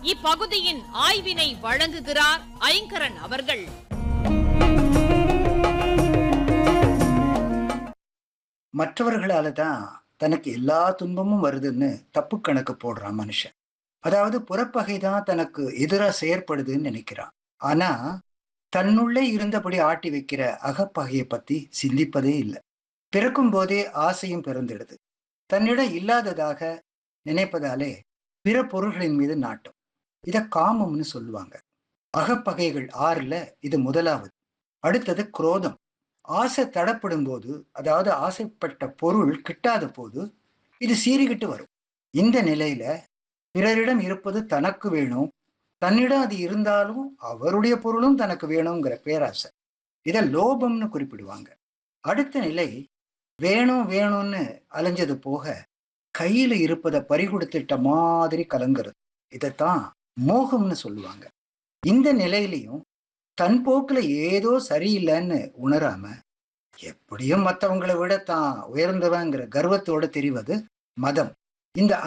இப்பகுதியின் ஆய்வினை வழங்குகிறார் ஐங்கரன் அவர்கள் மற்றவர்களால தான் தனக்கு எல்லா துன்பமும் வருதுன்னு தப்பு கணக்கு போடுறான் மனுஷன் அதாவது புறப்பகை தான் தனக்கு எதிரா செயற்படுதுன்னு நினைக்கிறான் ஆனா தன்னுள்ளே இருந்தபடி ஆட்டி வைக்கிற அகப்பகையை பத்தி சிந்திப்பதே இல்லை பிறக்கும் போதே ஆசையும் பிறந்திடுது தன்னிடம் இல்லாததாக நினைப்பதாலே பிற பொருள்களின் மீது நாட்டம் இத காமம்னு சொல்லுவாங்க அகப்பகைகள் ஆறுல இது முதலாவது அடுத்தது குரோதம் ஆசை தடப்படும் போது அதாவது ஆசைப்பட்ட பொருள் கிட்டாத போது இது சீறிக்கிட்டு வரும் இந்த நிலையில பிறரிடம் இருப்பது தனக்கு வேணும் தன்னிடம் அது இருந்தாலும் அவருடைய பொருளும் தனக்கு வேணுங்கிற பேராசை இதை லோபம்னு குறிப்பிடுவாங்க அடுத்த நிலை வேணும் வேணும்னு அலைஞ்சது போக கையில இருப்பதை பறிகொடுத்துட்ட மாதிரி கலங்குறது இதைத்தான் மோகம்னு சொல்லுவாங்க இந்த நிலையிலையும் தன் போக்குல ஏதோ சரியில்லைன்னு உணராம எப்படியும் மற்றவங்களை விட தான் உயர்ந்தவங்கிற கர்வத்தோட தெரிவது மதம் இந்த